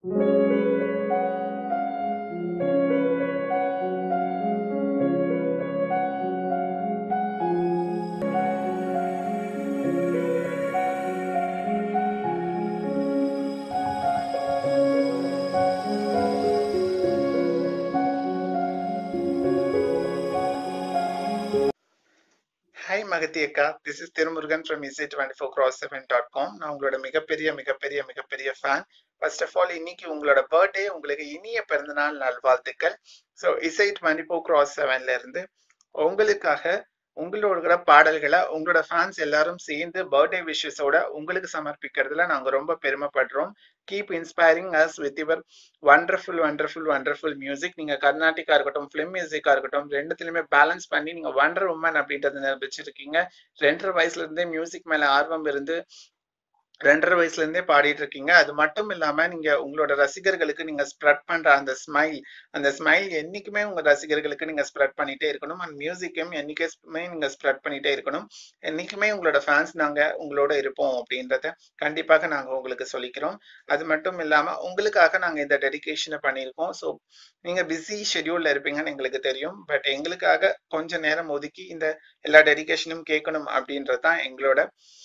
Hi Magathi akka this is Thirumurugan from Isai twenty four cross seven dot com நான் உங்களோட மிகப்பெரிய மிகப்பெரிய மிகப்பெரிய ஃபேன் ஃபர்ஸ்ட் ஆஃப் ஆல் இன்னைக்கு உங்களோட பர்த்டே உங்களுக்கு இனிய பிறந்தநாள் நல்வாழ்த்துக்கள் ஸோ இசை டுவெண்ட்டி ஃபோர் கிராஸ் செவன்ல இருந்து உங்களுக்காக உங்களோட பாடல்களை உங்களோட ஃபேன்ஸ் எல்லாரும் சேர்ந்து பர்த்டே விஷஸோட உங்களுக்கு சமர்ப்பிக்கிறதுல நாங்க ரொம்ப பெருமைப்படுறோம் keep inspiring us with your wonderful wonderful wonderful music நீங்க கர்நாடிக்கா இருக்கட்டும் ஃபிலிம் மியூசிக்கா இருக்கட்டும் ரெண்டுத்துலயுமே பேலன்ஸ் பண்ணி நீங்க வண்டர் உமன் அப்படின்றத நிரூபிச்சிருக்கீங்க ரெண்டரை வயசுல இருந்தே மியூசிக் மேல ஆர்வம் இருந்து ரெண்டரை வயசுல இருந்தே பாடிட்டு இருக்கீங்க அது மட்டும் இல்லாம நீங்க உங்களோட ரசிகர்களுக்கு நீங்க ஸ்ப்ரெட் பண்ற அந்த ஸ்மைல் அந்த ஸ்மைல் என்னைக்குமே உங்க ரசிகர்களுக்கு நீங்க ஸ்ப்ரெட் பண்ணிட்டே இருக்கணும் அண்ட் மியூசிக்கையும் என்னைக்குமே நீங்க ஸ்ப்ரெட் பண்ணிட்டே இருக்கணும் என்னைக்குமே உங்களோட ஃபேன்ஸ் நாங்க உங்களோட இருப்போம் அப்படின்றத கண்டிப்பாக நாங்க உங்களுக்கு சொல்லிக்கிறோம் அது மட்டும் இல்லாம உங்களுக்காக நாங்க இந்த டெடிகேஷனை பண்ணியிருக்கோம் ஸோ நீங்க பிஸி ஷெடியூல்ல இருப்பீங்கன்னு எங்களுக்கு தெரியும் பட் எங்களுக்காக கொஞ்ச நேரம் ஒதுக்கி இந்த எல்லா டெடிகேஷனும் கேட்கணும் அப்படின்றது தான் எங்களோட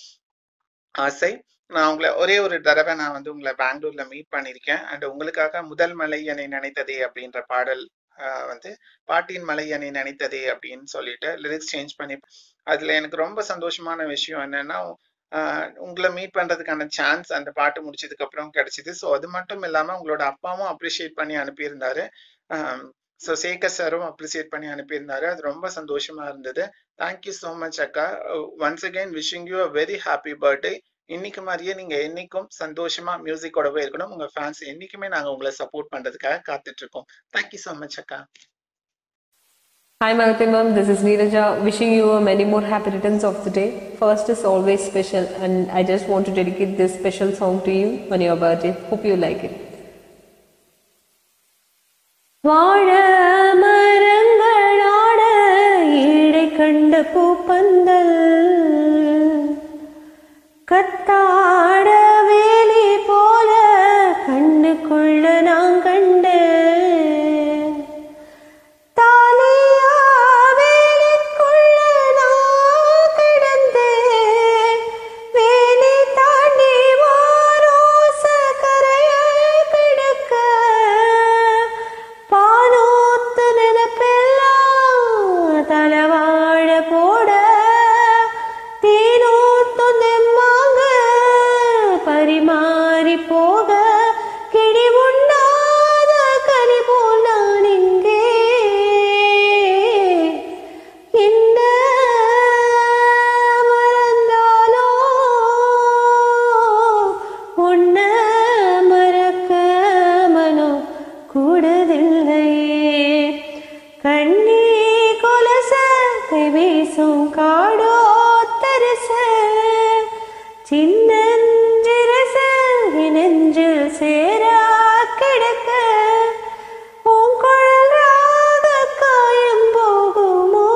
ஆசை நான் உங்களை ஒரே ஒரு தடவை நான் வந்து உங்களை பெங்களூர்ல மீட் பண்ணியிருக்கேன் அண்ட் உங்களுக்காக முதல் மலை என்னை நினைத்ததே அப்படின்ற பாடல் வந்து பாட்டியின் மலை என்னை நினைத்ததே அப்படின்னு சொல்லிட்டு லிரிக்ஸ் சேஞ்ச் பண்ணி அதுல எனக்கு ரொம்ப சந்தோஷமான விஷயம் என்னன்னா உங்களை மீட் பண்றதுக்கான சான்ஸ் அந்த பாட்டு முடிச்சதுக்கு அப்புறம் கிடைச்சிது ஸோ அது மட்டும் இல்லாம உங்களோட அப்பாவும் அப்ரிஷியேட் பண்ணி அனுப்பியிருந்தாரு ஸோ சேகர் சாரும் அப்ரிசியேட் பண்ணி அனுப்பியிருந்தாரு அது ரொம்ப சந்தோஷமா இருந்தது thank you so much akka once again wishing you a very happy birthday இன்னைக்கு மாதிரியே நீங்க என்னைக்கும் சந்தோஷமா மியூசிக்கோடவே இருக்கணும் உங்க ஃபேன்ஸ் என்னைக்குமே நாங்க உங்களை சப்போர்ட் பண்றதுக்காக காத்துட்டு இருக்கோம் thank you so much akka Hi Magati ma'am, this is Neeraja wishing you a many more happy returns of the day. First is always special and I just want to dedicate this special song to you on your birthday. Hope you like it. வாழ மரங்களாட ஈடை கண்ட பூப்பந்தல் கத்தாட வேலி போல கண்ணுக்குள்ள நான் கண்டு தாலியா வேலிக்குள்ள நான் கிடந்தேன் வேலி தாண்டி வாரோச கரையில் கிடக்க பாலூத்து நினப்பெல்லாம் தலவாழ போட தேனூத்தும் தெம்மாங்க பரிமாறி போக கிடி உண்ணாத கனி போல் நான் இங்கே என்ன மறந்தாலோ உன்ன மறக்க மனம் கூடதில்லையே கண்ணி கொலச கை வீசும் காடோ தரிச சின்னஞ்சிரச நெஞ்சில் சேரா கிடக்க உன் குழல் ராக காயம் போகுமோ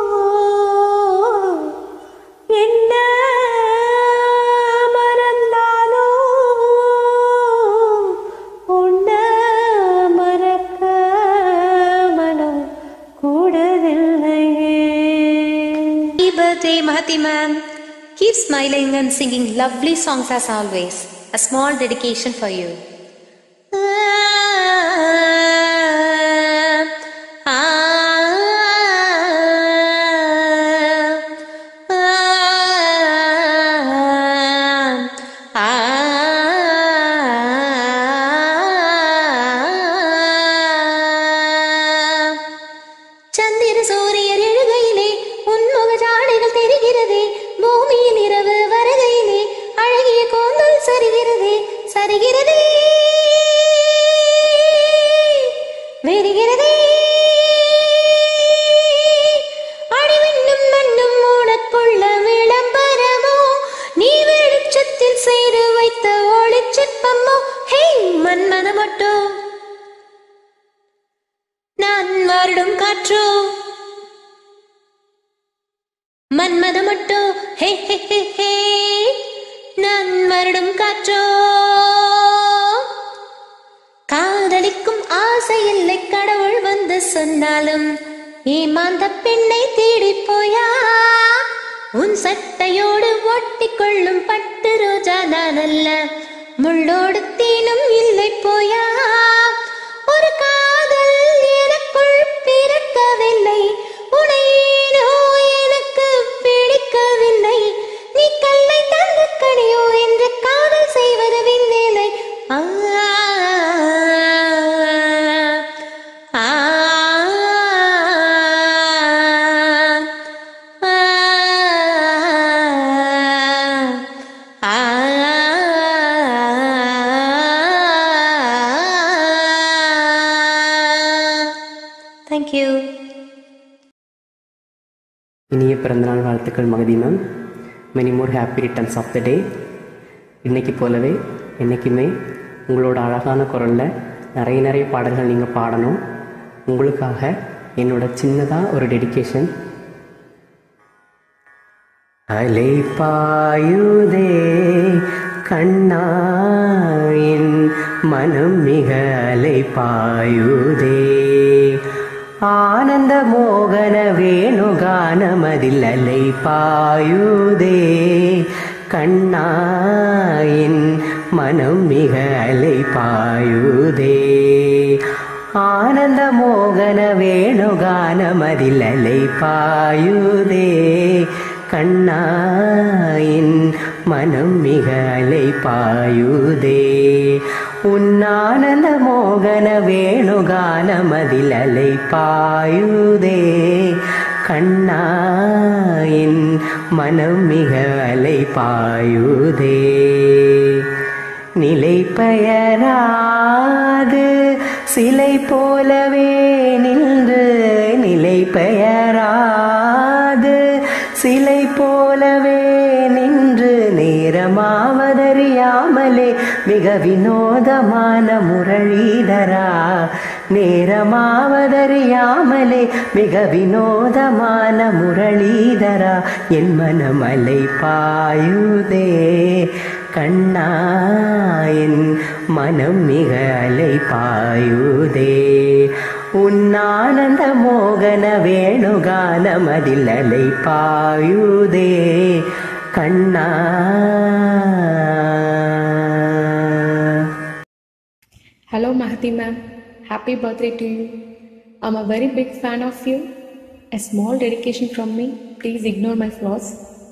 என்ன மறந்தாலோ உன்ன மறக்க மனம் கூடதில்லையே Happy birthday, Mahati ma'am. Keep smiling and singing lovely songs as always. A small dedication for you. சந்திர சூரியர் எழுகையிலே உன்முக ஜாடைகள் தெரிகிறதே பூமியில் இரவு வருகையிலே அழகிய கோந்தல் சரிகிறதே சரிகிறதே வெறுகிறதே அடிவிண்ணும் மண்ணும் உனக்குள்ள விளம்பரமோ நீ வெளிச்சத்தில் செய்து வைத்த ஒளிச்சிற்பமோ ஹே மன்மதமட்டோ நான் வருடும் காற்றோ மன்மதமட்டோ ஹே ஹே ஹே ஹே நான் வருடும் காற்றோ சொன்னாலும் ஏமாந்த பெண்ணை தேடி போயா உன் சட்டையோடு ஒட்டிக் கொள்ளும் பட்டு ரோஜா நான் அல்ல முள்ளோடு தீனும் இல்லை போயா ஒரு காதல் எனக்குள் பிறக்கவில்லை உனையேனோ எனக்கு பிடிக்கவில்லை நீ கல்லை தந்து கனியோ என்று காதல் செய்வது விண்வேலை ஆ ஆ தேங்க்யூ இனிய பிறந்தநாள் வாழ்த்துக்கள் Magathi ma'am many more happy returns of the day இன்னைக்கு போலவே என்றைக்குமே உங்களோட அழகான குரலில் நிறைய நிறைய பாடல்கள் நீங்கள் பாடணும் உங்களுக்காக என்னோட சின்னதாக ஒரு டெடிகேஷன் அலை பாயுதே கண்ணாயின் மனம் மிக அலை பாயுதே ஆனந்த மோகன வேணுகானமதில் அலை பாயுதே கண்ணாயின் மனம் மிக அலை பாயுதே ஆனந்த மோகன வேணுகானமதில் அலை பாயுதே கண்ணாயின் மனம் மிக அலை பாயுதே உன்னானந்த மோகன வேணுகானமதில் அலை பாயுதே கண்ணாயின் மனம் மிக அலை பாயுதே நிலை பெயராது சிலை போலவே நின்று நிலை பெயராது சிலை போலவே நின்று நேரமாவதறியாமலே மிக வினோதமான முரளிதரா நேரமாவதறியாமலே மிக வினோதமான முரளிதரா என் மனமலை பாயுதே கண்ணா என் மனம் மிக அலை பாயுதே உன்னானந்த மோகன வேணுகானமதில் அலை பாயுதே கண்ணா Hello, Mahati ma'am. Happy birthday to you. I'm a very big fan of you. A small dedication from me. Please ignore my flaws.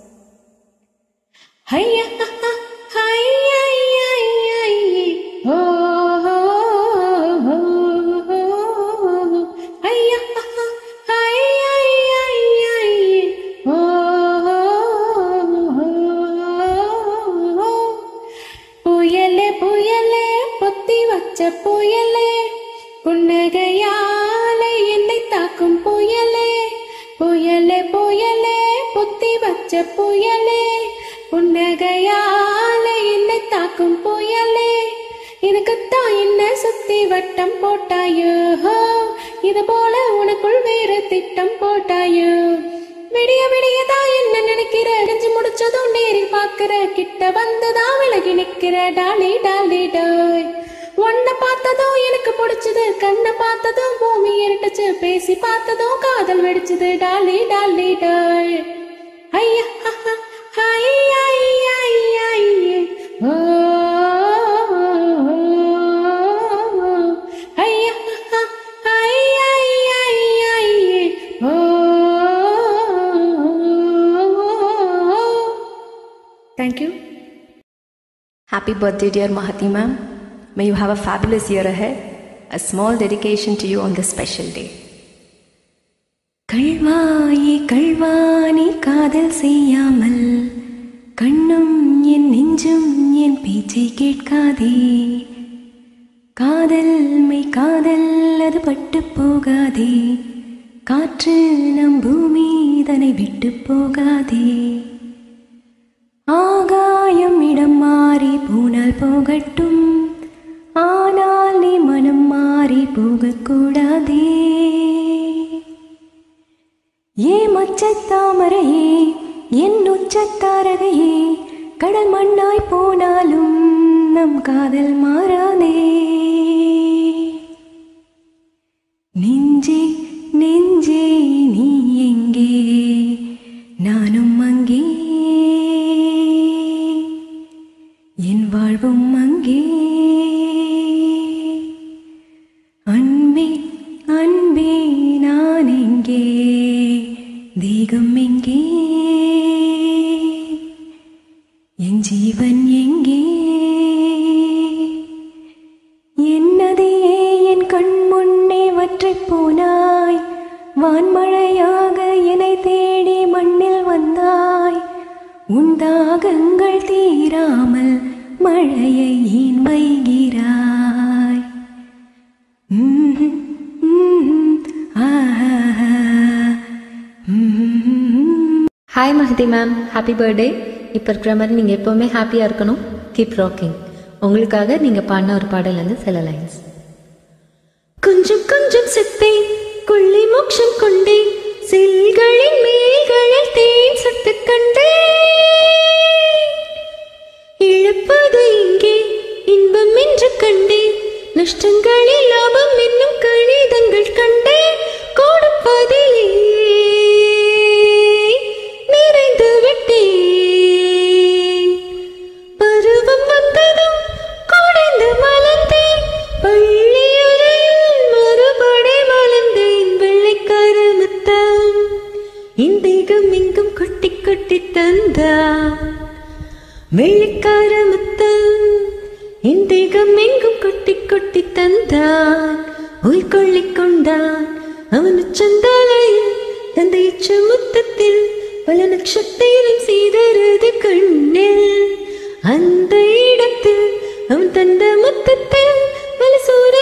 Hiya, ha, ha, hiya, hiya, hiya, hiya. Oh, oh, oh, oh. Hiya, ha, ha, hiya, hiya, hiya, hiya. Oh, oh, oh, oh. புயலே புயலே பொத்தி வச்ச புயலே புன்னகையாலே என்னை தாக்கும் புயலே புயலே புயலே பொத்தி வச்ச புயலே புன்னகையாலே என்னை தாக்கும் புயலே எனக்குத்தான் என்ன சுத்தி வட்டம் போட்டாயோ இது போல உனக்குள் வேறு திட்டம் போட்டாயோ விடிய விடியதான் என்ன நினைக்கிற அடைஞ்சு முடிச்சதும் நேரில் பாக்குற கிட்ட வந்துதான் விலகி நிக்கிற டாலி டாலி டாய் உன்னை பார்த்ததும் எனக்கு பிடிச்சது கண்ணை பார்த்ததும் பூமி இருட்டுச்சு பேசி பார்த்ததும் காதல் வெடிச்சது டாலி டாலி டாய் ஐயா ஹா, ஹா, ஐயா, ஐயா, ஐயா, ஐயா. ஓ, ஐயா, ஹா, ஹா, ஐயா, ஐயா, ஐயா, ஐயா. ஓ, Thank you. Happy birthday, dear Mahati ma'am. May you have a fabulous year ahead. A small dedication to you on this special day. கள்வாயே கள்வானி காதல் செய்யாமல் கண்ணும் என் நெஞ்சும் என் பேச்சை கேட்காதே காதல் மெய் காதல் அது பட்டு போகாதே காற்று நம் பூமி இதனை விட்டு போகாதே ஆகாயம் இடம் மாறி போனால் போகட்டும் ஆனால் நீ மனம் மாறி போகக்கூடாதே ஏ மச்சத்தாமரையே என் உச்சத்தாரகையே கடல் மண்ணாய் போனாலும் நம் காதல் மாறாதே நெஞ்சே என் ஜீவன் எங்கே என்னதையே என் கண் முன்னே வற்றிப் போனாய் வான்மழையாக என்னை தேடி மண்ணில் வந்தாய் உன் தாகங்கள் தீராமல் மழையை ஏன் வைகிறாய் ம்ஹும், ம்ஹும், ஆஹா, ம்ஹும். Hi Mahathi ma'am happy birthday இப்போ இருக்கிற மாதிரி நீங்கள் எப்போவுமே ஹாப்பியாக இருக்கணும் கீப் ராக்கிங் உங்களுக்காக நீங்கள் பாடின ஒரு பாடலேருந்து சில லைன்ஸ் கொஞ்சம் கொஞ்சம் செத்தேன் கொள்ளை மோட்சம் கொண்டேன் செல்களின் மேல்களில் தேன் சுட்டு கண்டேன் இழப்பது இங்கே இன்பம் என்று கண்டேன் நஷ்டங்களில் லாபம் என்னும் கணிதங்கள் கண்டேன் கொடுப்பதிலே நிறைந்து விட்டேன் பருவம் வந்ததும் குடைந்து மலர்ந்தேன் பள்ளியறையில் மறுபடி மலர்ந்தேன் வெள்ளைக்கார முத்தம் இந்தேகம் எங்கும் கொட்டி கொட்டி தந்தா வெள்ளைக்கார முத்தம் இந்தேகம் எங்கும் கொட்டி கொட்டி தந்தான் உயிர் கொள்ளிக் கொண்டான் அவன் உச்சந்தாலையில் தந்த இச்ச முத்தத்தில் பல நட்சத்திரம் செய்தறது கண்ணில் அந்த இடத்தில் அவன் தந்த முத்தத்தில் பல சூரிய